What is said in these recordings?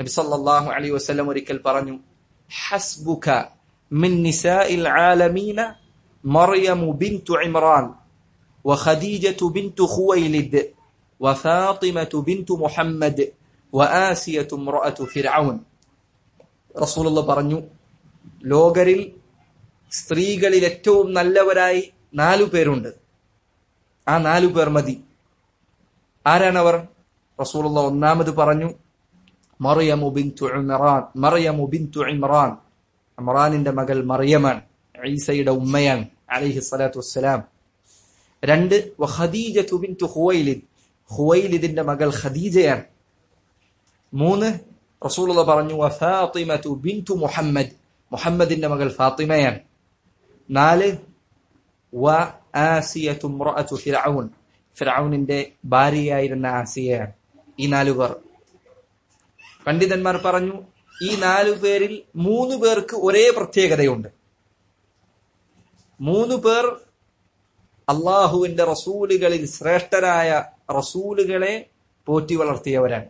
നബി സല്ലല്ലാഹു അലൈഹി വസല്ലം ഒരിക്കൽ പറഞ്ഞു ഹസ്ബുക മിൻ നിസാഇൽ ആലമീന മറിയമു ബിൻതു ഇമ്രാൻ وخديجة بنت خويلد وفاطمة بنت محمد وآسية امرأة فرعون رسول الله പറഞ്ഞു ലോകരിൽ സ്ത്രീകളിൽ ഏറ്റവും നല്ലവരായി നാലു പേരുണ്ട് ആ നാലു പേർ മതി ആരാണവർ റസൂലുള്ള ഒന്നാമത് പറഞ്ഞു മറിയമു ബിന്തു ഇമ്രാൻ മറിയമു ബിന്തു ഇമ്രാൻ ഇമ്രാനിന്റെ മകൾ മറിയമാണ് ഈസയുടെ ഉമ്മയാണ് അലൈഹി സ്വലാത്തു വസ്സലാം രണ്ട് ഖദീജത്തു ബിന്തു ഖുവൈലിദ് ഖുവൈലിദിന്റെ മകൾ ഖദീജയാണ് മൂന്ന് റസൂലുള്ള പറഞ്ഞു വഫാത്തിമത്തു ബിന്തു മുഹമ്മദ് മുഹമ്മദിന്റെ മകൾ ഫാത്തിമയാണ് നാല് വ ആസിയത്തു ഇംറഅത്തു ഫിർഔൻ ഫിർഔനിന്റെ ഭാര്യയായിരുന്ന ആസിയയാണ് ഈ നാലു പേർ പണ്ഡിതന്മാർ പറഞ്ഞു ഈ നാലു പേരിൽ മൂന്ന് പേർക്ക് ഒരേ പ്രത്യേകതയുണ്ട് മൂന്ന് പേർ അള്ളാഹുവിന്റെ റസൂലുകളിൽ ശ്രേഷ്ഠരായ റസൂലുകളെ പോറ്റി വളർത്തിയവരാണ്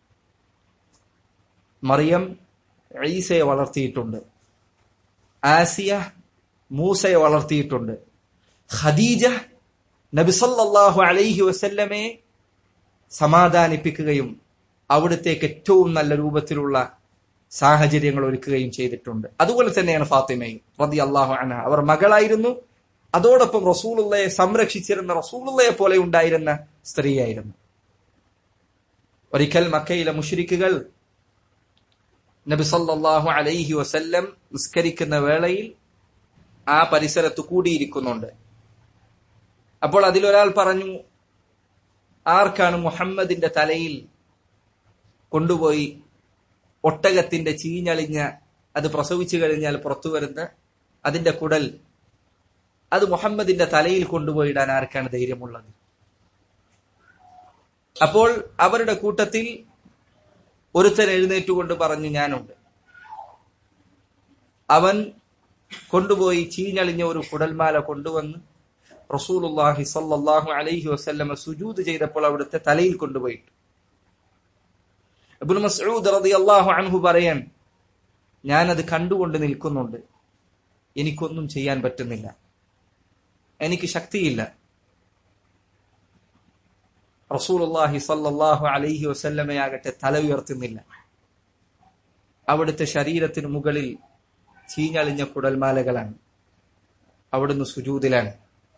മറിയം ഈസയെ വളർത്തിയിട്ടുണ്ട് ആസിയ മൂസയെ വളർത്തിയിട്ടുണ്ട് ഖദീജ നബിസല്ലാഹു അലൈഹി വസല്ലമെ സമാധാനിപ്പിക്കുകയും അവിടത്തേക്ക് ഏറ്റവും നല്ല രൂപത്തിലുള്ള സാഹചര്യങ്ങൾ ഒരുക്കുകയും ചെയ്തിട്ടുണ്ട് അതുപോലെ തന്നെയാണ് ഫാത്തിമയും റതി അള്ളാഹു അന അവർ മകളായിരുന്നു അതോടൊപ്പം റസൂലുള്ളയെ സംരക്ഷിച്ചിരുന്ന റസൂലുള്ളയെ പോലെ ഉണ്ടായിരുന്ന സ്ത്രീയായിരുന്നു ഒരിക്കൽ മക്കയിലെ മുഷരിക്കുകൾ നബി സല്ലല്ലാഹു അലൈഹി വസല്ലം നിസ്കരിക്കുന്ന വേളയിൽ ആ പരിസരത്ത് കൂടിയിരിക്കുന്നുണ്ട് അപ്പോൾ അതിലൊരാൾ പറഞ്ഞു ആർക്കാണ് മുഹമ്മദിന്റെ തലയിൽ കൊണ്ടുപോയി ഒട്ടകത്തിന്റെ ചീഞ്ഞളിഞ്ഞ അത് പ്രസവിച്ചു കഴിഞ്ഞാൽ പുറത്തു വരുന്ന അതിന്റെ കുടൽ അത് മുഹമ്മദിന്റെ തലയിൽ കൊണ്ടുപോയിടാൻ ആർക്കാണ് ധൈര്യമുള്ളത് അപ്പോൾ അവരുടെ കൂട്ടത്തിൽ ഒരുത്തൻ എഴുന്നേറ്റുകൊണ്ട് പറഞ്ഞു ഞാനുണ്ട് അവൻ കൊണ്ടുപോയി ചീഞ്ഞളിഞ്ഞ ഒരു കുടൽമാല കൊണ്ടുവന്ന് റസൂലുല്ലാഹി സല്ലല്ലാഹു അലൈഹി വസല്ലമ സുജൂദ് ചെയ്തപ്പോൾ അവിടുത്തെ തലയിൽ കൊണ്ടുപോയിട്ടു ഇബ്നു മസ്ഊദ് റളിയല്ലാഹു അൻഹു പറയാൻ ഞാനത് കണ്ടുകൊണ്ട് നിൽക്കുന്നുണ്ട് എനിക്കൊന്നും ചെയ്യാൻ പറ്റുന്നില്ല എനിക്ക് ശക്തിയില്ല റസൂലുള്ളാഹി സല്ലല്ലാഹു അലൈഹി വസല്ലമയാകട്ടെ തല ഉയർത്തുന്നില്ല അവിടുത്തെ ശരീരത്തിന് മുകളിൽ ചീഞ്ഞളിഞ്ഞ കുടൽമാലകളാണ് അവിടുന്ന് സുജൂദിലാണ്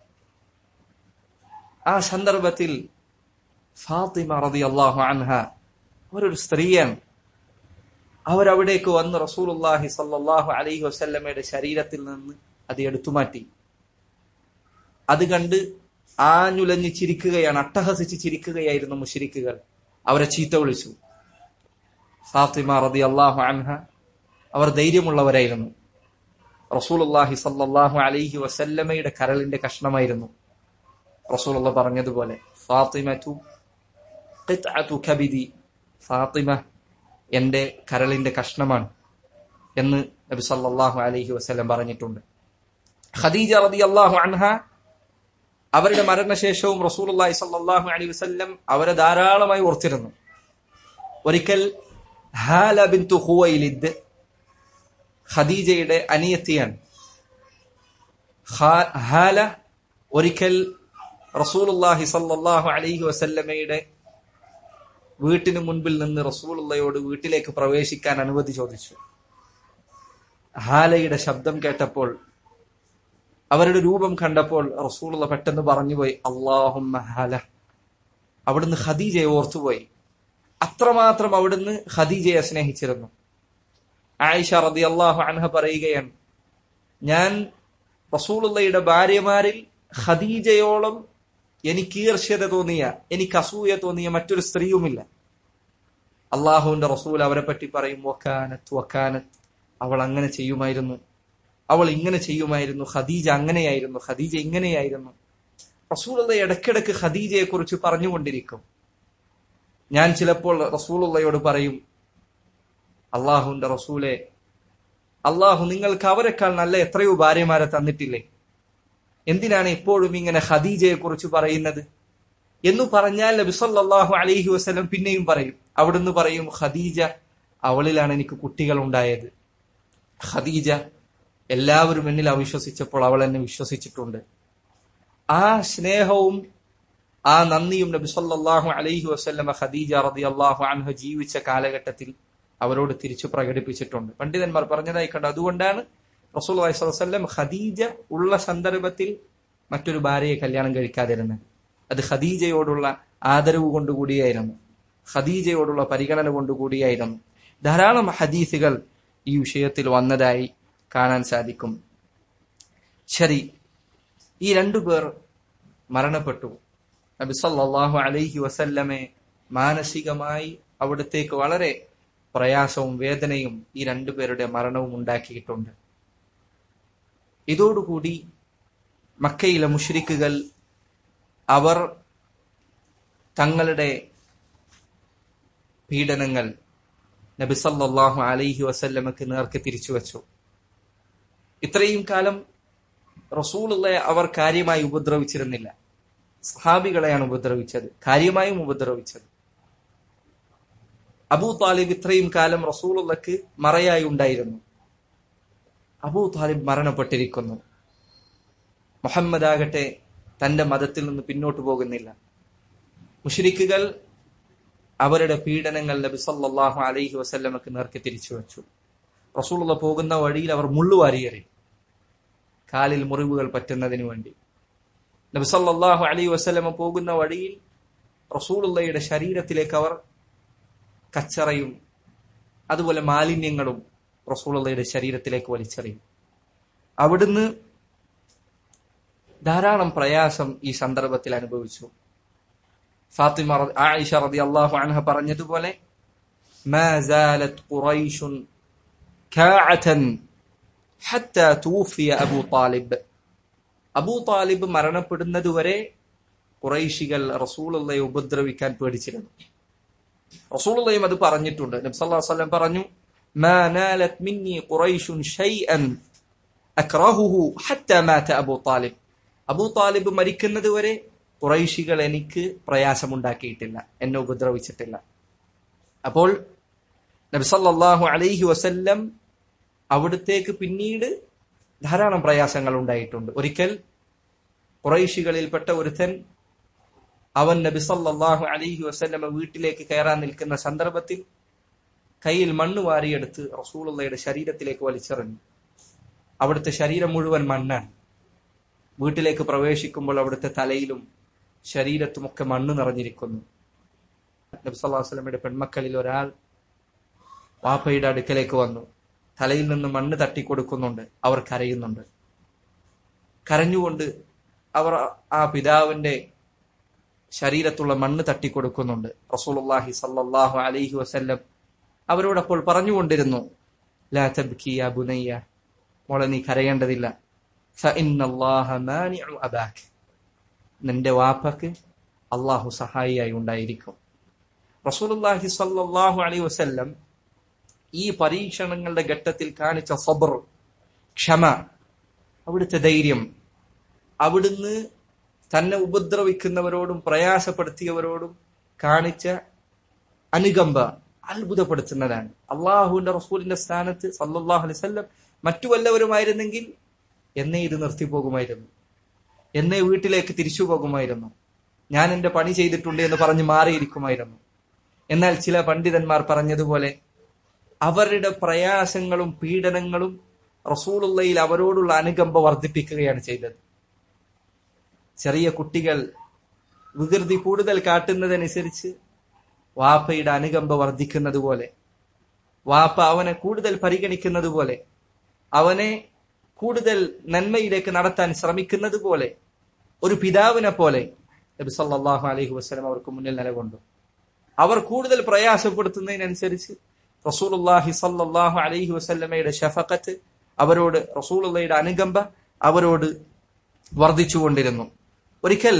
ആ സന്ദർഭത്തിൽ ഫാത്തിമ റളിയല്ലാഹു അൻഹ അവരൊരു സ്ത്രീയാണ് അവരവിടേക്ക് വന്ന് റസൂലുള്ളാഹി സല്ലല്ലാഹു അലൈഹി വസല്ലമയുടെ ശരീരത്തിൽ നിന്ന് അത് എടുത്തുമാറ്റി അത് കണ്ട് ആഞ്ഞുലഞ്ഞ് ചിരിക്കുകയാണ് അട്ടഹസിച്ച് ചിരിക്കുകയായിരുന്നു മുഷിരിക്കുകൾ അവരെ ചീത്ത വിളിച്ചു ഫാത്തിമ റതി അള്ളാഹു അൻഹ അവർ ധൈര്യമുള്ളവരായിരുന്നു റസൂലുള്ളാഹി സല്ലല്ലാഹു അലൈഹി വസല്ലമയുടെ കരളിന്റെ കഷ്ണമായിരുന്നു റസൂലുള്ള പറഞ്ഞതുപോലെ ഫാത്തിമതു ഖിത്അതു കബിദി ഫാത്തിമ എന്റെ കരളിന്റെ കഷ്ണമാണ് എന്ന് നബി സല്ലല്ലാഹു അലൈഹി വസല്ലം പറഞ്ഞിട്ടുണ്ട് ഖദീജ റളിയല്ലാഹു അൻഹ അവരുടെ മരണശേഷവും റസൂലുള്ളാഹി സ്വല്ലല്ലാഹു അലൈഹി വസല്ലം അവരെ ധാരാളമായി ഓർത്തിരുന്നു ഒരിക്കൽ ഹാല ബിന്തു ഖുവൈലിദ് ഖദീജയുടെ അനിയത്തിയാണ് ഹാല ഒരിക്കൽ റസൂലുള്ളാഹി സ്വല്ലല്ലാഹു അലൈഹി വസല്ലമയുടെ വീട്ടിന് മുൻപിൽ നിന്ന് റസൂലുള്ളയോട് വീട്ടിലേക്ക് പ്രവേശിക്കാൻ അനുമതി ചോദിച്ചു ഹാലയുടെ ശബ്ദം കേട്ടപ്പോൾ അവരുടെ രൂപം കണ്ടപ്പോൾ റസൂലുള്ള പെട്ടെന്ന് പറഞ്ഞുപോയി അള്ളാഹുമ്മ ഹല അവിടുന്ന് ഖദീജയെ ഓർത്തുപോയി അത്രമാത്രം അവിടുന്ന് ഖദീജയെ സ്നേഹിച്ചിരുന്നു ആയിഷ റതി അള്ളാഹു അൻഹ പറയുകയാണ് ഞാൻ റസൂലുള്ളയുടെ ഭാര്യമാരിൽ ഖദീജയോളം എനിക്ക് ഈർഷ്യത തോന്നിയ എനിക്ക് അസൂയ തോന്നിയ മറ്റൊരു സ്ത്രീയുമില്ല അള്ളാഹുവിന്റെ റസൂൽ അവരെ പറ്റി പറയും വക്കാനത്ത് വക്കാനത്ത് അവൾ അങ്ങനെ ചെയ്യുമായിരുന്നു അവൾ ഇങ്ങനെ ചെയ്യുമായിരുന്നു ഖദീജ അങ്ങനെയായിരുന്നു ഖദീജ ഇങ്ങനെയായിരുന്നു റസൂലുള്ള ഇടയ്ക്കിടയ്ക്ക് ഖദീജയെ കുറിച്ച് പറഞ്ഞുകൊണ്ടിരിക്കും ഞാൻ ചിലപ്പോൾ റസൂലുള്ളയോട് പറയും അള്ളാഹുന്റെ റസൂലെ അള്ളാഹു നിങ്ങൾക്ക് അവരെക്കാൾ നല്ല എത്രയോ ഭാര്യമാരെ തന്നിട്ടില്ലേ എന്തിനാണ് എപ്പോഴും ഇങ്ങനെ ഖദീജയെ കുറിച്ച് പറയുന്നത് എന്ന് പറഞ്ഞാൽ നബി സല്ലല്ലാഹു അലൈഹി വസല്ലം പിന്നെയും പറയും അവിടുന്ന് പറയും ഖദീജ അവളിലാണ് എനിക്ക് കുട്ടികൾ ഉണ്ടായത് ഖദീജ എല്ലാവരും എന്നിൽ അവിശ്വസിച്ചപ്പോൾ അവൾ എന്നെ വിശ്വസിച്ചിട്ടുണ്ട് ആ സ്നേഹവും ആ നന്ദിയും നബി സല്ലല്ലാഹു അലൈഹി വസല്ലമ ഖദീജ റളിയല്ലാഹു അൻഹ ജീവിച്ച കാലഘട്ടത്തിൽ അവരോട് തിരിച്ചു പ്രകടിപ്പിച്ചിട്ടുണ്ട് പണ്ഡിതന്മാർ പറഞ്ഞതായി കണ്ടു അതുകൊണ്ടാണ് റസൂൽ വസ്ലം ഖദീജ ഉള്ള സന്ദർഭത്തിൽ മറ്റൊരു ഭാര്യയെ കല്യാണം കഴിക്കാതിരുന്നത് അത് ഖദീജയോടുള്ള ആദരവ് കൊണ്ടുകൂടിയായിരുന്നു ഖദീജയോടുള്ള പരിഗണന കൊണ്ടുകൂടിയായിരുന്നു ധാരാളം ഹദീസുകൾ ഈ വിഷയത്തിൽ വന്നതായി കാണാൻ സാധിക്കും ശരി ഈ രണ്ടു പേർ മരണപ്പെട്ടു നബി സല്ലല്ലാഹു അലൈഹി വസല്ലമെ മാനസികമായി അവിടത്തേക്ക് വളരെ പ്രയാസവും വേദനയും ഈ രണ്ടുപേരുടെ മരണവും ഉണ്ടാക്കിയിട്ടുണ്ട് ഇതോടുകൂടി മക്കയിലെ മുഷ്രിക്കുകൾ അവർ തങ്ങളുടെ പീഡനങ്ങൾ നബി സല്ലല്ലാഹു അലൈഹി വസല്ലമക്ക് നേർക്ക് തിരിച്ചു വച്ചു ഇത്രയും കാലം റസൂലുള്ളയെ അവർ കാര്യമായി ഉപദ്രവിച്ചിരുന്നില്ല സഹാബികളെയാണ് ഉപദ്രവിച്ചത് കാര്യമായും ഉപദ്രവിച്ചത് അബൂ താലിബ് ഇത്രയും കാലം റസൂലുള്ളക്ക് മറയായി ഉണ്ടായിരുന്നു അബൂ താലിബ് മരണപ്പെട്ടിരിക്കുന്നു മുഹമ്മദ് ആകട്ടെ തന്റെ മതത്തിൽ നിന്ന് പിന്നോട്ട് പോകുന്നില്ല മുഷരിക്കുകൾ അവരുടെ പീഡനങ്ങൾ നബി സല്ലല്ലാഹു അലൈഹി വസല്ലമക്ക് നേർക്ക് തിരിച്ചു വെച്ചു റസൂലുള്ള പോകുന്ന വഴിയിൽ അവർ മുള്ളുവാരിയേറി കാലിൽ മുറിവുകൾ പറ്റുന്നതിന് വേണ്ടി നബി സല്ലല്ലാഹു അലൈഹി വസല്ലമ പോകുന്ന വഴിയിൽ റസൂലുള്ളയുടെ ശരീരത്തിലേക്ക് അവർ കച്ചറയും അതുപോലെ മാലിന്യങ്ങളും റസൂലുള്ളയുടെ ശരീരത്തിലേക്ക് വലിച്ചെറിയും അവിടുന്ന് ധാരാളം പ്രയാസം ഈ സന്ദർഭത്തിൽ അനുഭവിച്ചു ഫാത്തിമ ആയിഷ റളിയല്ലാഹു അൻഹ പറഞ്ഞതുപോലെ ما زالت قريش كاعة حتى توفي أبو طالب അബൂ താലിബ് മരണപ്പെടുന്നതുവരെ കുറൈശികൾ റസൂലുള്ളയെ ഉപദ്രവിക്കാൻ പേടിച്ചിരുന്നു റസൂലുള്ളയും അത് പറഞ്ഞിട്ടുണ്ട് നബി സല്ലല്ലാഹു അലൈഹി വസല്ലം പറഞ്ഞു ما نالت مني قريش شيئا أكرهه حتى مات أبو طالب അബൂ താലിബ് മരിക്കുന്നത് വരെ കുറൈശികൾ എനിക്ക് പ്രയാസമുണ്ടാക്കിയിട്ടില്ല എന്നെ ഉപദ്രവിച്ചിട്ടില്ല അപ്പോൾ നബി സല്ലല്ലാഹു അലൈഹി വസല്ലം അവിടത്തേക്ക് പിന്നീട് ധാരാളം പ്രയാസങ്ങൾ ഉണ്ടായിട്ടുണ്ട് ഒരിക്കൽ കുറൈശികളിൽപ്പെട്ട ഒരുത്തൻ അവൻ നബി സല്ലല്ലാഹു അലൈഹി വസല്ലമ വീട്ടിലേക്ക് കയറാൻ നിൽക്കുന്ന സന്ദർഭത്തിൽ കയ്യിൽ മണ്ണ് വാരിയെടുത്ത് റസൂലുള്ളയുടെ ശരീരത്തിലേക്ക് വലിച്ചെറിഞ്ഞു അവിടുത്തെ ശരീരം മുഴുവൻ മണ്ണാണ് വീട്ടിലേക്ക് പ്രവേശിക്കുമ്പോൾ അവിടുത്തെ തലയിലും ശരീരത്തുമൊക്കെ മണ്ണ് നിറഞ്ഞിരിക്കുന്നു നബി സല്ലല്ലാഹു അലൈഹി വസല്ലമയുടെ പെൺമക്കളിൽ ഒരാൾ വാപ്പയുടെ അടുക്കലേക്ക് വന്നു തലയിൽ നിന്ന് മണ്ണ് തട്ടിക്കൊടുക്കുന്നുണ്ട് അവർ കരയുന്നുണ്ട് കരഞ്ഞുകൊണ്ട് അവർ ആ പിതാവിന്റെ ശരീരത്തുള്ള മണ്ണ് തട്ടിക്കൊടുക്കുന്നുണ്ട് റസൂലുള്ളാഹി സല്ലല്ലാഹു അലൈഹി വസല്ലം അവരോടപ്പോൾ പറഞ്ഞുകൊണ്ടിരുന്നു ലാ തബ്കി യാ ബുനയ്യ മോളെ നീ കരയേണ്ടതില്ല ഫഇന്നല്ലാഹ മാനിഉ അബാക് നിന്റെ വാപ്പക്ക് അള്ളാഹു സഹായിയായി ഉണ്ടായിരിക്കും റസൂലുള്ളാഹി സല്ലല്ലാഹു അലൈഹി വസല്ലം ഈ പരീക്ഷണങ്ങളുടെ ഘട്ടത്തിൽ കാണിച്ച സബർ ക്ഷമ അവിടുത്തെ ധൈര്യം അവിടുന്ന് തന്നെ ഉപദ്രവിക്കുന്നവരോടും പ്രയാസപ്പെടുത്തിയവരോടും കാണിച്ച അനുകമ്പ അത്ഭുതപ്പെടുത്തുന്നതാണ് അള്ളാഹുവിന്റെ റസൂലിന്റെ സ്ഥാനത്ത് സല്ലാഹു അലൈവല്ലം മറ്റു വല്ലവരുമായിരുന്നെങ്കിൽ എന്നെ ഇത് നിർത്തിപ്പോകുമായിരുന്നു എന്നെ വീട്ടിലേക്ക് തിരിച്ചു പോകുമായിരുന്നു ഞാൻ എന്റെ പണി ചെയ്തിട്ടുണ്ട് എന്ന് പറഞ്ഞ് മാറിയിരിക്കുമായിരുന്നു എന്നാൽ ചില പണ്ഡിതന്മാർ പറഞ്ഞതുപോലെ അവരുടെ പ്രയാസങ്ങളും പീഡനങ്ങളും റസൂലുള്ളയിൽ അവരോടുള്ള അനുകമ്പ വർദ്ധിപ്പിക്കുകയാണ് ചെയ്തത് ചെറിയ കുട്ടികൾ വികൃതി കൂടുതൽ കാട്ടുന്നതനുസരിച്ച് വാപ്പയുടെ അനുകമ്പ വർദ്ധിക്കുന്നത് പോലെ വാപ്പ അവനെ കൂടുതൽ പരിഗണിക്കുന്നത് പോലെ അവനെ കൂടുതൽ നന്മയിലേക്ക് നടത്താൻ ശ്രമിക്കുന്നത് പോലെ ഒരു പിതാവിനെ പോലെ നബി സല്ലല്ലാഹു അലൈഹി വസല്ലം അവർക്ക് മുന്നിൽ നിലകൊണ്ടു അവർ കൂടുതൽ പ്രയാസപ്പെടുത്തുന്നതിനനുസരിച്ച് റസൂലുള്ളാഹി സല്ലല്ലാഹു അലൈഹി വസല്ലമയുടെ ഷഫഖത്ത് അവരോട് റസൂലുള്ളയുടെ അനുകമ്പ അവരോട് വർദ്ധിച്ചുകൊണ്ടിരുന്നു ഒരിക്കൽ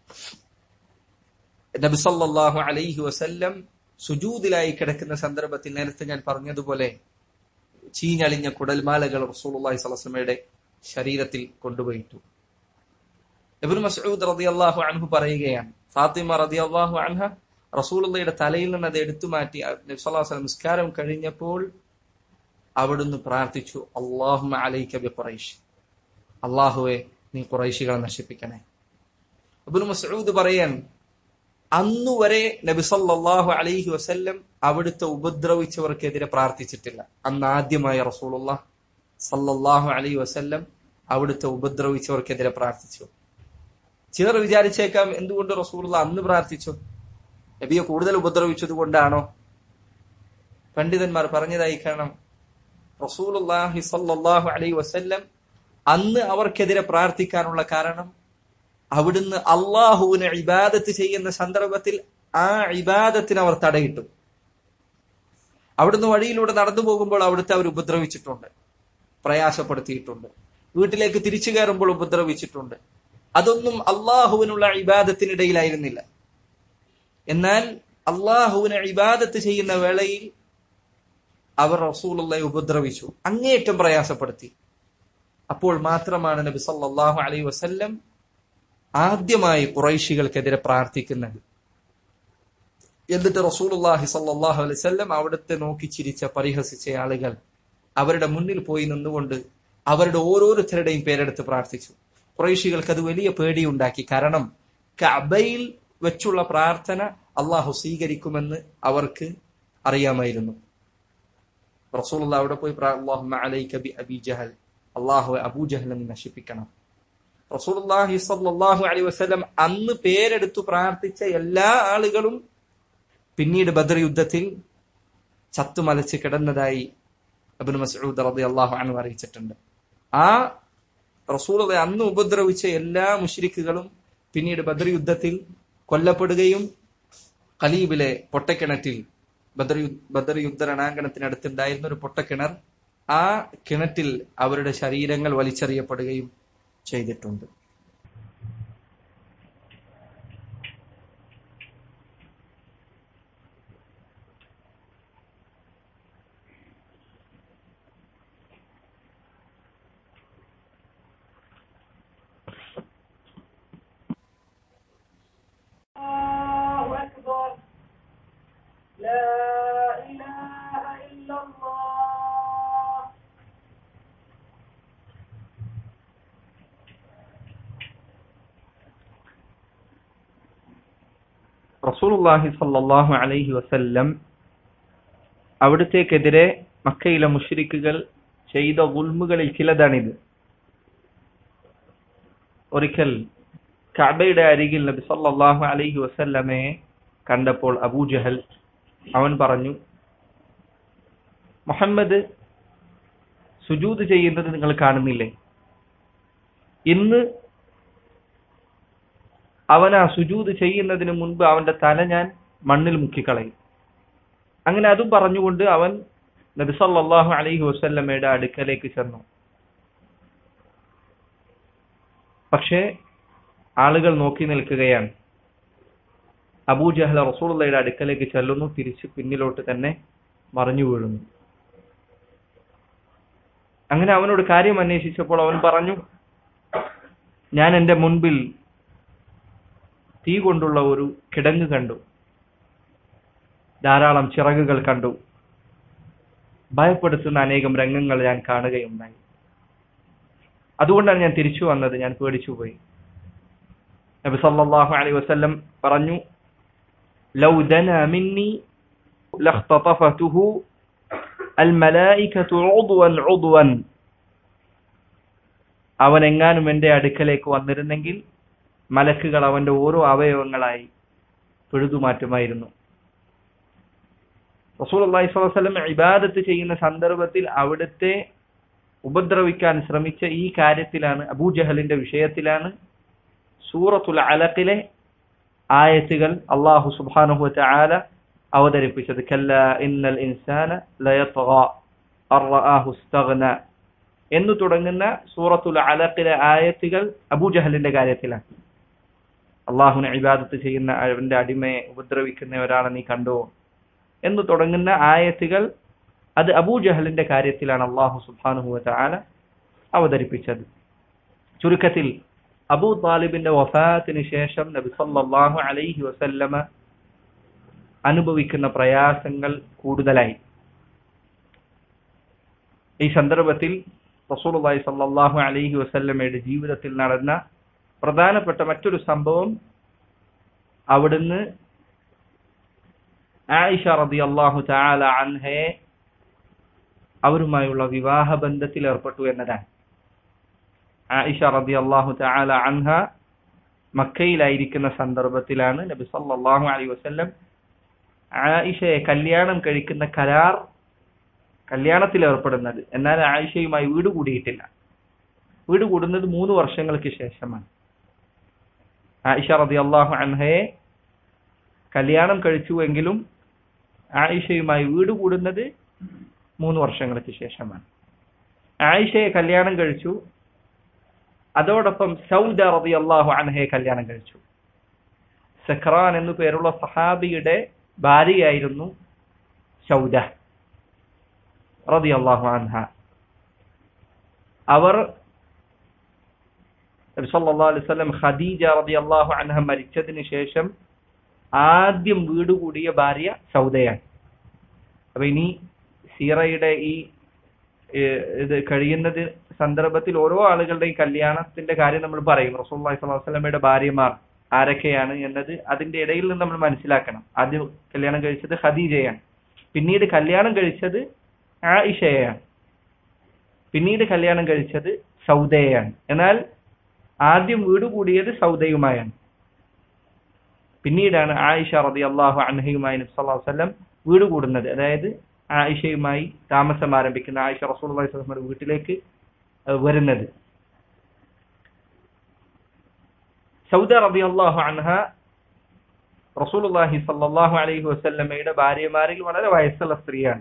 നബി സല്ലല്ലാഹു അലൈഹി വസല്ലം സുജൂദിലായി കിടക്കുന്ന സന്ദർഭത്തിൽ നേരത്തെ ഞാൻ പറഞ്ഞതുപോലെ ചീഞ്ഞളിഞ്ഞ കുടൽമാലകൾ റസൂലുള്ളാഹി സ്വലമയുടെ ശരീരത്തിൽ കൊണ്ടുപോയിട്ടു ഇബ്നു മസ്ഊദ് റളിയല്ലാഹു അൻഹു പറയുകയാണ് ഫാത്തിമ റളിയല്ലാഹു അൻഹ റസൂലുള്ളയുടെ തലയിൽ നിന്ന് അത് എടുത്തു മാറ്റി നബ്സല്ലാസ്ലം നിസ്കാരം കഴിഞ്ഞപ്പോൾ അവിടുന്ന് പ്രാർത്ഥിച്ചു അള്ളാഹു അലൈക്ക ബി ഖുറൈഷ് അള്ളാഹുവെ നീ ഖുറൈശികളെ നശിപ്പിക്കണേ അബുൽ മസൂദ് പറയാൻ അന്നുവരെ നബി സല്ലല്ലാഹു അലൈഹി വസല്ലം അവിടുത്തെ ഉപദ്രവിച്ചവർക്കെതിരെ പ്രാർത്ഥിച്ചിട്ടില്ല അന്ന് ആദ്യമായി റസൂലുള്ള സല്ലല്ലാഹു അലൈഹി വസല്ലം അവിടുത്തെ ഉപദ്രവിച്ചവർക്കെതിരെ പ്രാർത്ഥിച്ചു ചിലർ വിചാരിച്ചേക്കാം എന്തുകൊണ്ട് റസൂലുള്ള അന്ന് പ്രാർത്ഥിച്ചു നബിയെ കൂടുതൽ ഉപദ്രവിച്ചത് കൊണ്ടാണോ പണ്ഡിതന്മാർ പറഞ്ഞതായി കാരണം റസൂലുള്ളാഹി സല്ലല്ലാഹു അലൈഹി വസല്ലം അന്ന് അവർക്കെതിരെ പ്രാർത്ഥിക്കാനുള്ള കാരണം അവിടുന്ന് അള്ളാഹുവിന് ഇബാദത്ത് ചെയ്യുന്ന സന്ദർഭത്തിൽ ആ ഇബാദത്തിന് അവർ തടയിട്ടു അവിടുന്ന് വഴിയിലൂടെ നടന്നു പോകുമ്പോൾ അവിടുത്തെ അവർ ഉപദ്രവിച്ചിട്ടുണ്ട് പ്രയാസപ്പെടുത്തിയിട്ടുണ്ട് വീട്ടിലേക്ക് തിരിച്ചു കയറുമ്പോൾ ഉപദ്രവിച്ചിട്ടുണ്ട് അതൊന്നും അള്ളാഹുവിനുള്ള ഇബാദത്തിനിടയിലായിരുന്നില്ല എന്നാൽ അള്ളാഹുവിന് ഇബാദത്ത് ചെയ്യുന്ന വേളയിൽ അവർ റസൂലുള്ളയെ ഉപദ്രവിച്ചു അങ്ങേയറ്റം പ്രയാസപ്പെടുത്തി അപ്പോൾ മാത്രമാണ് നബി സല്ലല്ലാഹു അലൈഹി വസല്ലം ആദ്യമായി കുറൈശികൾക്കെതിരെ പ്രാർത്ഥിക്കുന്നത് എന്നിട്ട് റസൂലുള്ളാഹി സല്ലല്ലാഹു അലൈഹി വസല്ലം അവിടുത്തെ നോക്കി ചിരിച്ച പരിഹസിച്ച ആളുകൾ അവരുടെ മുന്നിൽ പോയി നിന്നുകൊണ്ട് അവരുടെ ഓരോരുത്തരുടെയും പേരെടുത്ത് പ്രാർത്ഥിച്ചു കുറേശികൾക്ക് അത് വലിയ പേടിയുണ്ടാക്കി കാരണം കബയിൽ വെച്ചുള്ള പ്രാർത്ഥന അള്ളാഹു സ്വീകരിക്കുമെന്ന് അവർക്ക് അറിയാമായിരുന്നു റസൂൽ അവിടെ പോയി അബി ജഹൽ അള്ളാഹു അബൂജഹലിനെ നശിപ്പിക്കണം റസൂലുള്ളാഹി സ്വല്ലല്ലാഹു അലൈഹി വസല്ലം അന്ന് പേരെടുത്തു പ്രാർത്ഥിച്ച എല്ലാ ആളുകളും പിന്നീട് ബദർ യുദ്ധത്തിൽ ചത്തുമലച്ച് കിടന്നതായി അബ്നു മസ്ഊദ് റളിയല്ലാഹു അൻഹു അറിയിച്ചിട്ടുണ്ട് ആ റസൂലുള്ളാഹി അന്ന് ഉപദ്രവിച്ച എല്ലാ മുശ്രിക്കുകളും പിന്നീട് ബദർ യുദ്ധത്തിൽ കൊല്ലപ്പെടുകയും ഖലീബിലെ പൊട്ടക്കിണറ്റിൽ ബദർ ബദർ യുദ്ധ രണാങ്കണത്തിനടുത്തുണ്ടായിരുന്ന ഒരു പൊട്ടക്കിണർ ആ കിണറ്റിൽ അവരുടെ ശരീരങ്ങൾ വലിച്ചെറിയപ്പെടുകയും ചെയ്തിട്ടുണ്ട് الله أكبر لا إله إلا الله റസൂലുള്ളാഹി സല്ലല്ലാഹു അലൈഹി വസല്ലം അവിടത്തേക്കെതിരെ മക്കയിലെ മുഷ്രിക്കുകൾ ചെയ്ത ഗുൽമുകളിൽ ചിലതാണിത് ഒരിക്കൽ കഅബയുടെ അരികിൽ നബി സല്ലല്ലാഹു അലൈഹി വസല്ലമയെ കണ്ടപ്പോൾ അബൂജഹൽ അവൻ പറഞ്ഞു മുഹമ്മദ് സുജൂദ് ചെയ്യുന്നത് നിങ്ങൾ കാണുന്നില്ലേ ഇന്ന് അവൻ ആ സുജൂദ് ചെയ്യുന്നതിന് മുൻപ് അവന്റെ തല ഞാൻ മണ്ണിൽ മുക്കിക്കളയും അങ്ങനെ അതും പറഞ്ഞുകൊണ്ട് അവൻ നബി സല്ലല്ലാഹു അലൈഹി വസല്ലമയുടെ അടുക്കലേക്ക് ചെന്നു പക്ഷേ ആളുകൾ നോക്കി നിൽക്കുകയാണ് അബൂജഹൽ റസൂലുള്ളയുടെ അടുക്കലേക്ക് ചെല്ലുന്നു തിരിച്ച് പിന്നിലോട്ട് തന്നെ മറിഞ്ഞു വീഴുന്നു അങ്ങനെ അവനോട് കാര്യം അന്വേഷിച്ചപ്പോൾ അവൻ പറഞ്ഞു ഞാൻ എന്റെ മുൻപിൽ തീ കൊണ്ടുള്ള ഒരു കിടങ്ങ് കണ്ടു ധാരാളം ചിറകുകൾ കണ്ടു ഭയപ്പെടുത്തുന്ന അനേകം രംഗങ്ങൾ ഞാൻ കാണുകയുണ്ടായി അതുകൊണ്ടാണ് ഞാൻ തിരിച്ചു വന്നത് ഞാൻ പേടിച്ചുപോയി നബി സല്ലല്ലാഹു അലൈഹി വസല്ലം പറഞ്ഞു ലൗ ദന മിന്നി ലഖ്തതഫതുഹു അൽമലായികതു ഉദ്വൻ ഉദ്വൻ അവൻ എങ്ങാനും എന്റെ അടുക്കലേക്ക് വന്നിരുന്നെങ്കിൽ മലക്കുകൾ അവന്റെ ഓരോ അവയവങ്ങളായി പിഴുതുമാറ്റുമായിരുന്നു റസൂൽ അള്ളാഹി സ്വലം ഇബാദത്ത് ചെയ്യുന്ന സന്ദർഭത്തിൽ അവിടുത്തെ ഉപദ്രവിക്കാൻ ശ്രമിച്ച ഈ കാര്യത്തിലാണ് അബൂജഹലിന്റെ വിഷയത്തിലാണ് സൂറത്തുൽ അലഖിലെ ആയത്തുകൾ അള്ളാഹു സുബ്ഹാനഹു ആല അവതരിപ്പിച്ചത് കല്ല ഇന്നൽ ഇൻസാന ലയത്ഗ അർറആഹു ഇസ്തഗ്ന എന്ന് തുടങ്ങുന്ന സൂറത്തുൽ അലഖിലെ ആയത്തുകൾ അബൂജഹലിന്റെ കാര്യത്തിലാണ് അള്ളാഹുനെ ഇബാദത്ത് ചെയ്യുന്ന അവന്റെ അടിമയെ ഉപദ്രവിക്കുന്ന ഒരാളെ നീ കണ്ടോ എന്ന് തുടങ്ങുന്ന ആയത്തുകൾ അത് അബൂജഹലിന്റെ കാര്യത്തിലാണ് അള്ളാഹു സുബാനുഹുവ ആല അവതരിപ്പിച്ചത് ചുരുക്കത്തിൽ അബൂ താലിബിന്റെ വഫാത്തിന് ശേഷം നബി സല്ലല്ലാഹു അലൈഹി വസല്ലമ അനുഭവിക്കുന്ന പ്രയാസങ്ങൾ കൂടുതലായി ഈ സന്ദർഭത്തിൽ റസൂലുള്ളാഹി സ്വല്ലല്ലാഹു അലൈഹി വസല്ലമയുടെ ജീവിതത്തിൽ നടന്ന പ്രധാനപ്പെട്ട മറ്റൊരു സംഭവം അവിടുന്ന് ആയിഷ റളിയല്ലാഹു തആല അൻഹയെ അവരുമായുള്ള വിവാഹ ബന്ധത്തിൽ ഏർപ്പെട്ടു എന്നതാണ് ആയിഷ റളിയല്ലാഹു തആല അൻഹ മക്കയിലായിരിക്കുന്ന സന്ദർഭത്തിലാണ് നബി സല്ലല്ലാഹു അലൈഹി വസല്ലം ആയിഷയെ കല്യാണം കഴിക്കുന്ന കരാർ കല്യാണത്തിൽ ഏർപ്പെടുന്നത് എന്നാൽ ആയിഷയുമായി വീട് കൂടിയിട്ടില്ല വീട് കൂടുന്നത് മൂന്ന് വർഷങ്ങൾക്ക് ശേഷമാണ് ആയിഷ റളിയല്ലാഹു അൻഹയെ കല്യാണം കഴിച്ചുവെങ്കിലും ആയിഷയുമായി വീട് കൂടുന്നത് മൂന്ന് വർഷങ്ങൾക്ക് ശേഷമാണ് ആയിഷയെ കല്യാണം കഴിച്ചു അതോടൊപ്പം സൗദ റളിയല്ലാഹു അൻഹയെ കല്യാണം കഴിച്ചു സഖ്റാൻ എന്നു പേരുള്ള സഹാബിയുടെ ഭാര്യയായിരുന്നു സൗദ റളിയല്ലാഹു അൻഹ അവർ നബി സല്ലല്ലാഹു അലൈഹി വസല്ലം ഖദീജ റളിയല്ലാഹു അൻഹ മരിച്ചതിന് ശേഷം ആദ്യം വീട് കൂടിയ ഭാര്യ സൗദയാണ് അപ്പൊ ഇനി സീറയുടെ ഈ ഏഹ്, ഇത് കഴിയുന്നത് സന്ദർഭത്തിൽ ഓരോ ആളുകളുടെയും കല്യാണത്തിന്റെ കാര്യം നമ്മൾ പറയും റസൂലുള്ളാഹി സ്വല്ലല്ലാഹു അലൈഹി വസല്ലമയുടെ ഭാര്യമാർ ആരൊക്കെയാണ് എന്നത് അതിന്റെ ഇടയിൽ നിന്ന് നമ്മൾ മനസ്സിലാക്കണം ആദ്യം കല്യാണം കഴിച്ചത് ഖദീജയാണ് പിന്നീട് കല്യാണം കഴിച്ചത് ആയിഷയാണ് പിന്നീട് കല്യാണം കഴിച്ചത് സൗദയാണ് എന്നാൽ ആദ്യം വീട് കൂടിയത് സൗദയുമായാണ് പിന്നീടാണ് ആയിഷ റതി അള്ളാഹു അൻഹയുമായി നബി സല്ലല്ലാഹു അലൈഹി വസല്ലം വീട് കൂടുന്നത് അതായത് ആയിഷയുമായി താമസം ആരംഭിക്കുന്ന ആയിഷ റസൂൽ അള്ളാഹിയുടെ വീട്ടിലേക്ക് ഏഹ്, വരുന്നത് സൗദ റബി അള്ളാഹു അൻഹ റസൂലുള്ളാഹി സല്ലല്ലാഹു അലൈഹി വസല്ലമയുടെ ഭാര്യമാരിൽ വളരെ വയസ്സുള്ള സ്ത്രീയാണ്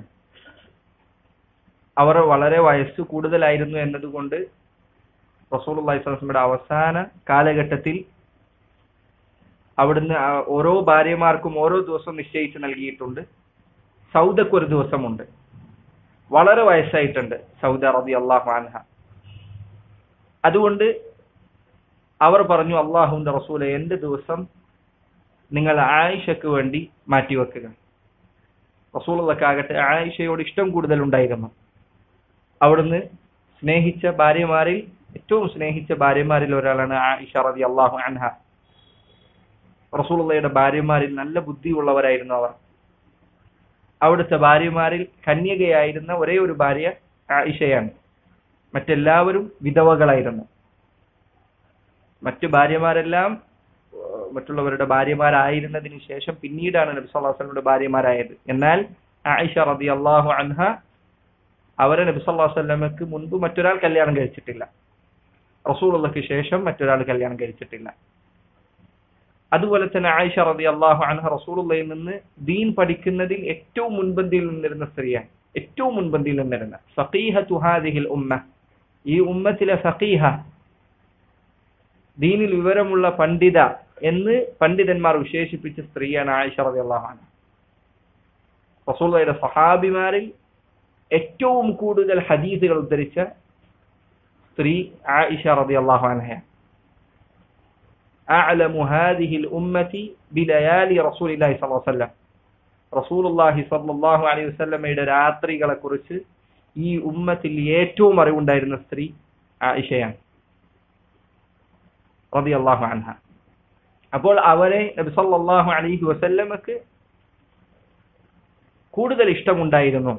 അവർ വളരെ വയസ്സ് കൂടുതലായിരുന്നു എന്നതുകൊണ്ട് റസൂലുള്ളാഹി സ്വല്ലല്ലാഹു അലൈഹി വസല്ലമയുടെ അവസാന കാലഘട്ടത്തിൽ അവിടുന്ന് ആ ഓരോ ഭാര്യമാർക്കും ഓരോ ദിവസം നിശ്ചയിച്ച് നൽകിയിട്ടുണ്ട് സൗദക്ക് ഒരു ദിവസമുണ്ട് വളരെ വയസ്സായിട്ടുണ്ട് സൗദ റബി അള്ളാഹു അൻഹ അതുകൊണ്ട് അവർ പറഞ്ഞു അള്ളാഹുവിന്റെ റസൂലെ എന്റെ ദിവസം നിങ്ങൾ ആയിഷക്ക് വേണ്ടി മാറ്റിവെക്കുക റസൂലുള്ളക്കാകട്ടെ ആയിഷയോട് ഇഷ്ടം കൂടുതൽ ഉണ്ടായിരുന്നു അവിടുന്ന് സ്നേഹിച്ച ഭാര്യമാരിൽ ഏറ്റവും സ്നേഹിച്ച ഭാര്യമാരിൽ ഒരാളാണ് ആയിഷ റബി അള്ളാഹു അൻഹ റസൂലുള്ളയുടെ ഭാര്യമാരിൽ നല്ല ബുദ്ധിയുള്ളവരായിരുന്നു അവർ അവിടുത്തെ ഭാര്യമാരിൽ കന്യകയായിരുന്ന ഒരേ ഒരു ഭാര്യ ആയിഷയാണ് മറ്റെല്ലാവരും വിധവകളായിരുന്നു മറ്റു ഭാര്യമാരെല്ലാം ഏഹ്, മറ്റുള്ളവരുടെ ഭാര്യമാരായിരുന്നതിന് ശേഷം പിന്നീടാണ് നബി സല്ലല്ലാഹു അലൈഹി വസല്ലമയുടെ ഭാര്യമാരായത് എന്നാൽ ആയിഷ റളിയല്ലാഹു അൻഹ അവരെ നബി സല്ലല്ലാഹു അലൈഹി വസല്ലമക്ക് മുൻപ് മറ്റൊരാൾ കല്യാണം കഴിച്ചിട്ടില്ല റസൂലുള്ളാഹിക്ക് ശേഷം മറ്റൊരാൾ കല്യാണം കഴിച്ചിട്ടില്ല അതുപോലെ തന്നെ ആയിഷ റതി അള്ളാഹു അൻഹ റസൂലുള്ളയിൽ നിന്ന് ദീൻ പഠിക്കുന്നതിൽ ഏറ്റവും മുൻപന്തിയിൽ നിന്നിരുന്ന സ്ത്രീയാണ് ഏറ്റവും മുൻപന്തിയിൽ നിന്നിരുന്ന ഫഖീഹ തുഹാദിഹിൽ ഉമ്മ ഈ ഉമ്മത്തിലെ ഫഖീഹ ദീനിൽ വിവരമുള്ള പണ്ഡിത എന്ന് പണ്ഡിതന്മാർ വിശേഷിപ്പിച്ച സ്ത്രീയാണ് ആയിഷ റതി അള്ളാഹു അൻഹ റസൂലുള്ളയുടെ സഹാബിമാരിൽ ഏറ്റവും കൂടുതൽ ഹദീസുകൾ ഉദ്ധരിച്ച സ്ത്രീ ആയിഷ റതി അള്ളാഹു അൻഹയാണ് أعلم هذه الأمة بليالي رسول الله صلى الله عليه وسلم റസൂൽ അള്ളാഹി സല്ലാഹു അലൈഹി വസ്ലമയുടെ രാത്രികളെ കുറിച്ച് ഈ ഉമ്മത്തിൽ ഏറ്റവും അറിവുണ്ടായിരുന്ന സ്ത്രീ ആയിഷയാണ് റബി അള്ളാഹു അൻഹ അപ്പോൾ അവരെ നബി സല്ലല്ലാഹു അലൈഹി വസല്ലമക്ക് കൂടുതൽ ഇഷ്ടമുണ്ടായിരുന്നു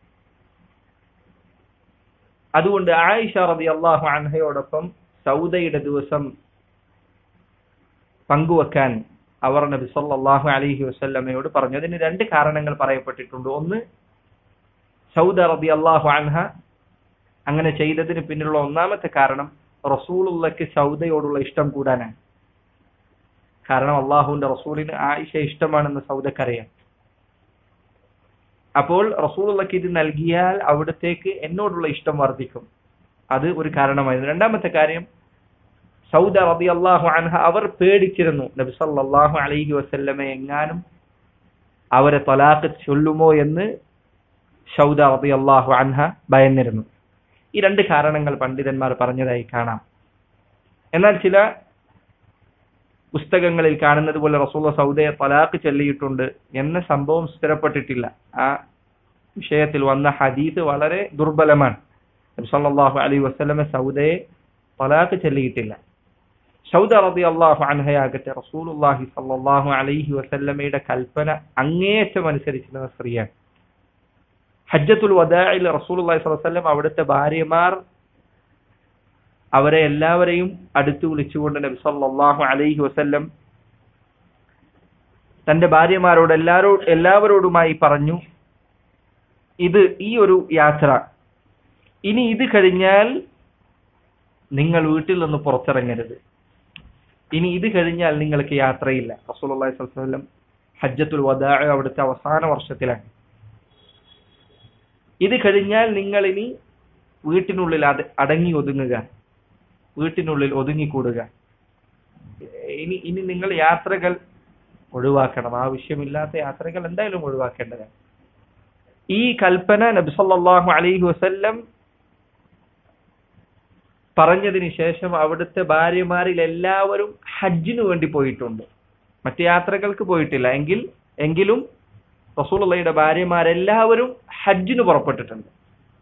അതുകൊണ്ട് ആയിഷ റബി അള്ളാഹു അൻഹയോടൊപ്പം സൗദയുടെ ദിവസം പങ്കുവെക്കാൻ അവർ നബി സല്ലല്ലാഹു അലൈഹി വസല്ലമയോട് പറഞ്ഞു അതിന് രണ്ട് കാരണങ്ങൾ പറയപ്പെട്ടിട്ടുണ്ട് ഒന്ന് സൗദ റബി അള്ളാഹു അൻഹ അങ്ങനെ ചെയ്തതിന് പിന്നിലുള്ള ഒന്നാമത്തെ കാരണം റസൂലുള്ളക്ക് സൗദയോടുള്ള ഇഷ്ടം കൂടാനാണ് കാരണം അള്ളാഹുവിന്റെ റസൂലിന് ആയിഷ ഇഷ്ടമാണെന്ന് സൗദക്കറിയാം അപ്പോൾ റസൂലുള്ളക്ക് ഇത് നൽകിയാൽ അവിടത്തേക്ക് എന്നോടുള്ള ഇഷ്ടം വർദ്ധിക്കും അത് ഒരു കാരണമായിരുന്നു രണ്ടാമത്തെ കാര്യം സൗദ റബി അള്ളാഹു അൻഹ അവർ പേടിച്ചിരുന്നു നബി സല്ലല്ലാഹു അലൈഹി വസല്ലമ എങ്ങാനും അവരെ തലാഖ് ചൊല്ലുമോ എന്ന് സൗദ റബി അള്ളാഹു അൻഹ ഭയന്നിരുന്നു ഈ രണ്ട് കാരണങ്ങൾ പണ്ഡിതന്മാർ പറഞ്ഞതായി കാണാം എന്നാൽ ചില പുസ്തകങ്ങളിൽ കാണുന്നത് പോലെ റസൂള്ള സൗദയെ തലാഖ് ചൊല്ലിയിട്ടുണ്ട് എന്ന സംഭവം സ്ഥിരപ്പെട്ടിട്ടില്ല ആ വിഷയത്തിൽ വന്ന ഹദീസ് വളരെ ദുർബലമാണ് നബി സല്ലല്ലാഹു അലൈഹി വസല്ലമ സൗദയെ തലാഖ് ചൊല്ലിയിട്ടില്ല സൗദ റബി അള്ളാഹു അൻഹയാകട്ടെ റസൂലുല്ലാഹി സല്ലല്ലാഹു അലൈഹി വസല്ലമയുടെ കൽപ്പന അങ്ങേയറ്റം അനുസരിച്ചിരുന്ന സ്ത്രീയാണ് ഹജ്ജത്തുൽ വദാഇൽ റസൂലുള്ളാഹി സ്വല്ലല്ലാഹു അലൈഹി വസല്ലം അവിടുത്തെ ഭാര്യമാർ അവരെ എല്ലാവരെയും അടുത്ത് വിളിച്ചുകൊണ്ട് നബി സല്ലല്ലാഹു അലൈഹി വസല്ലം തന്റെ ഭാര്യമാരോട് എല്ലാരോ എല്ലാവരോടുമായി പറഞ്ഞു ഇത് ഈ ഒരു യാത്ര ഇനി ഇത് കഴിഞ്ഞാൽ നിങ്ങൾ വീട്ടിൽ നിന്ന് പുറത്തിറങ്ങരുത് ഇനി ഇത് കഴിഞ്ഞാൽ നിങ്ങൾക്ക് യാത്രയില്ല റസൂലുള്ളാഹി സ്വല്ലല്ലാഹു അലൈഹി വസല്ലം ഹജ്ജത്തുൽ വദാ അവിടുത്തെ അവസാന വർഷത്തിലാണ് ഇത് കഴിഞ്ഞാൽ നിങ്ങൾ ഇനി വീട്ടിനുള്ളിൽ അത് അടങ്ങി ഒതുങ്ങുക വീട്ടിനുള്ളിൽ ഒതുങ്ങിക്കൂടുക ഇനി ഇനി നിങ്ങൾ യാത്രകൾ ഒഴിവാക്കണം ആവശ്യമില്ലാത്ത യാത്രകൾ എന്തായാലും ഒഴിവാക്കേണ്ടതാണ് ഈ കൽപ്പന നബി സല്ലല്ലാഹു അലൈഹി വസല്ലം പറഞ്ഞതിന് ശേഷം അവിടുത്തെ ഭാര്യമാരിൽ എല്ലാവരും ഹജ്ജിനു വേണ്ടി പോയിട്ടുണ്ട് മറ്റു യാത്രകൾക്ക് പോയിട്ടില്ല എങ്കിൽ എങ്കിലും റസൂലുള്ളയുടെ ഭാര്യമാരെല്ലാവരും ഹജ്ജിന് പുറപ്പെട്ടിട്ടുണ്ട്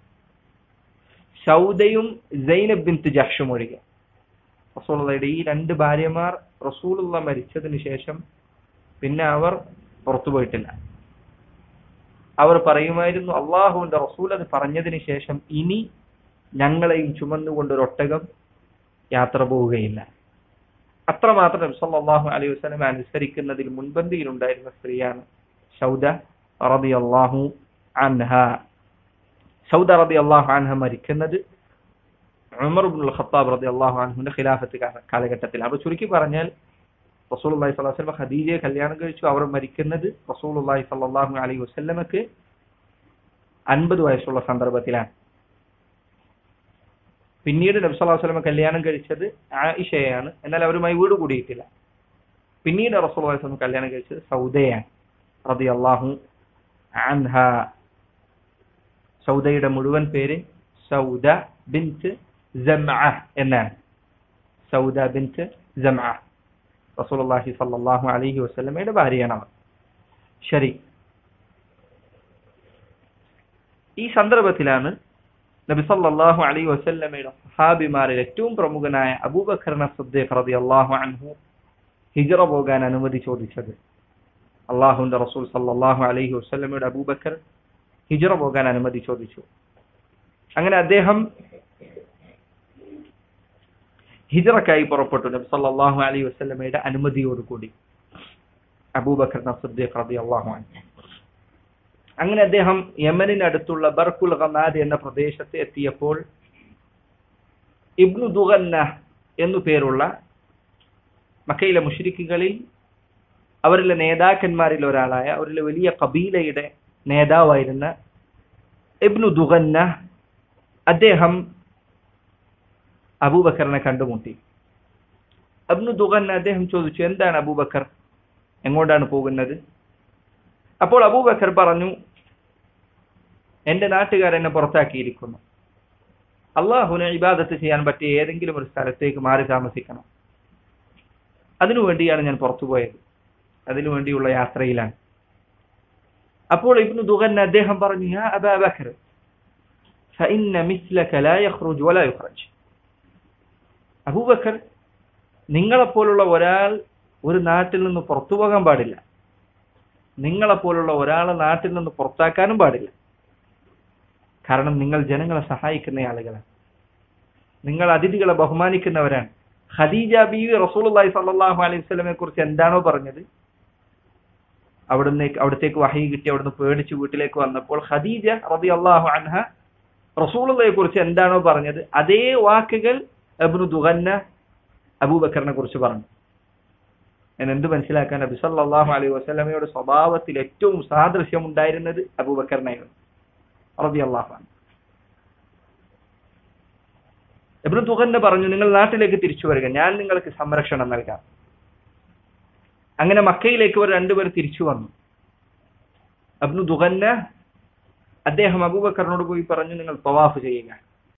സൗദയും സൈനബ് ബിൻത്ത് ജഹ്ഷും ഒഴികെ റസൂലുള്ളയുടെ ഈ രണ്ട് ഭാര്യമാർ റസൂലുള്ള മരിച്ചതിന് ശേഷം പിന്നെ അവർ പുറത്തു പോയിട്ടില്ല അവർ പറയുമായിരുന്നു അള്ളാഹുവിന്റെ റസൂൽ അത് പറഞ്ഞതിന് ശേഷം ഇനി ഞങ്ങളെയും ചുമന്നുകൊണ്ട് ഒരു ഒട്ടകം യാത്ര പോവുകയില്ല അത്രമാത്രം നബി സല്ലല്ലാഹു അലൈഹി വസല്ലം അനുസരിക്കുന്നതിൽ മുൻപന്തിയിലുണ്ടായിരുന്ന സ്ത്രീയാണ് സൗദ റളിയല്ലാഹു അൻഹ സൗദ റളിയല്ലാഹു അൻഹ മരിക്കുന്നത് ഉമർ ഇബ്നുൽ ഖത്താബ് റളിയല്ലാഹു അൻഹുവിന്റെ ഖിലാഫത്ത് കാല- കാലഘട്ടത്തിൽ അപ്പോൾ ചുരുക്കി പറഞ്ഞാൽ റസൂലുള്ളാഹി സ്വല്ലല്ലാഹു അലൈഹി വസല്ലം ഖദീജയെ കല്യാണം കഴിച്ചു അവർ മരിക്കുന്നത് റസൂലുള്ളാഹി സ്വല്ലല്ലാഹു അലൈഹി വസല്ലമക്ക് അൻപത് വയസ്സുള്ള സന്ദർഭത്തിലാണ് പിന്നീട് നബി സല്ലല്ലാഹു അലൈഹി വസല്ലം കല്യാണം കഴിച്ചത് ആയിഷയാണ് എന്നാൽ അവരുമായി വീട് കൂടിയിട്ടില്ല പിന്നീട് റസൂലുള്ളാഹി സ്വല്ലല്ലാഹു അലൈഹി വസല്ലം കല്യാണം കഴിച്ചത് സൗദയാണ് റളിയല്ലാഹു അൻഹ സൗദയുടെ മുഴുവൻ പേര് സൗദ ബിൻത്ത് ജംഅ എന്നാണ് സൗദ ബിൻത്ത് ജംഅ റസൂലുള്ളാഹി സ്വല്ലല്ലാഹു അലൈഹി വസല്ലമയുടെ ഭാര്യയാണ് അവർ ശരി ഈ സന്ദർഭത്തിലാണ് നബി സല്ലല്ലാഹു അലൈഹി വസല്ലമയുടെ സഹാബിമാരിൽ ഏറ്റവും പ്രമുഖനായ അബൂബക്കർ സിദ്ദീഖ് റളിയല്ലാഹു അൻഹു ഹിജറ പോകാൻ അനുമതി ചോദിച്ചത് അള്ളാഹുവിന്റെ റസൂൽ സല്ലല്ലാഹു അലൈഹി വസല്ലമയുടെ അബൂബക്കർ ഹിജറ പോകാൻ അനുമതി ചോദിച്ചു അങ്ങനെ അദ്ദേഹം ഹിജറക്കായി പുറപ്പെട്ടു നബി സല്ലല്ലാഹു അലൈഹി വസല്ലമയുടെ അനുമതിയോടുകൂടി അബൂബക്കർ സിദ്ദീഖ് റളിയല്ലാഹു അൻഹു അങ്ങനെ അദ്ദേഹം യമനിനടുത്തുള്ള ബർക്കുൽ ഖമാദ് എന്ന പ്രദേശത്ത് എത്തിയപ്പോൾ ഇബ്നു ദുഗന്ന എന്നു പേരുള്ള മക്കയിലെ മുഷ്രിക്കുകളിൽ അവരിലെ നേതാക്കന്മാരിൽ ഒരാളായ അവരിലെ വലിയ കബീലയുടെ നേതാവായിരുന്ന ഇബ്നു ദുഗന്ന അദ്ദേഹം അബൂബക്കറിനെ കണ്ടുമുട്ടി അബ്നു ദുഗന്ന അദ്ദേഹം ചോദിച്ചു എന്താണ് അബൂബക്കർ എങ്ങോട്ടാണ് പോകുന്നത് അപ്പോൾ അബൂബക്കർ പറഞ്ഞു എന്റെ നാട്ടുകാർ എന്നെ പുറത്താക്കിയിരിക്കുന്നു അള്ളാഹുവിനെ ഇബാദത്ത് ചെയ്യാൻ പറ്റിയ ഏതെങ്കിലും ഒരു സ്ഥലത്തേക്ക് മാറി താമസിക്കണം അതിനുവേണ്ടിയാണ് ഞാൻ പുറത്തുപോയത് അതിനു വേണ്ടിയുള്ള യാത്രയിലാണ് അപ്പോൾ ഇബ്നു ദുഗൻ അദ്ദേഹം പറഞ്ഞു യാ അബാ ബക്കർ فإن مثلك لا يخرج ولا يخرج അബൂബക്കർ നിങ്ങളെപ്പോലുള്ള ഒരാൾ ഒരു നാട്ടിൽ നിന്ന് പുറത്തു പോകാൻ പാടില്ല നിങ്ങളെപ്പോലുള്ള ഒരാളെ നാട്ടിൽ നിന്ന് പുറത്താക്കാനും പാടില്ല കാരണം നിങ്ങൾ ജനങ്ങളെ സഹായിക്കുന്ന ആളുകളാണ് നിങ്ങൾ അതിഥികളെ ബഹുമാനിക്കുന്നവരാണ് ഖദീജ ബീവി റസൂലുള്ളാഹി സ്വല്ലല്ലാഹു അലൈഹി വസല്ലമയെ കുറിച്ച് എന്താണോ പറഞ്ഞത് അവിടുന്ന് അവിടത്തേക്ക് വഹി കിട്ടി അവിടുന്ന് പേടിച്ച് വീട്ടിലേക്ക് വന്നപ്പോൾ ഖദീജ റളിയല്ലാഹു അൻഹ റസൂലുള്ളയെ കുറിച്ച് എന്താണോ പറഞ്ഞത് അതേ വാക്കുകൾ അബ്നു ദുഗന്ന അബൂബക്കറിനെ കുറിച്ച് പറഞ്ഞു ഞാൻ എന്ത് മനസ്സിലാക്കാൻ നബി സല്ലല്ലാഹു അലൈഹി വസല്ലമയുടെ സ്വഭാവത്തിൽ ഏറ്റവും സാദൃശ്യം ഉണ്ടായിരുന്നത് അബൂബക്കറിനായിരുന്നു റളിയല്ലാഹു അൻഹു ഇബ്നു തുഗന്ന പറഞ്ഞു നിങ്ങൾ നാട്ടിലേക്ക് തിരിച്ചു വരിക ഞാൻ നിങ്ങൾക്ക് സംരക്ഷണം നൽകാം അങ്ങനെ മക്കയിലേക്ക് അവർ രണ്ടുപേർ തിരിച്ചു വന്നു അബ്നു ദുഗന്ന അദ്ദേഹം അബൂബക്കറിനോട് പോയി പറഞ്ഞു നിങ്ങൾ തവാഫ് ചെയ്യുക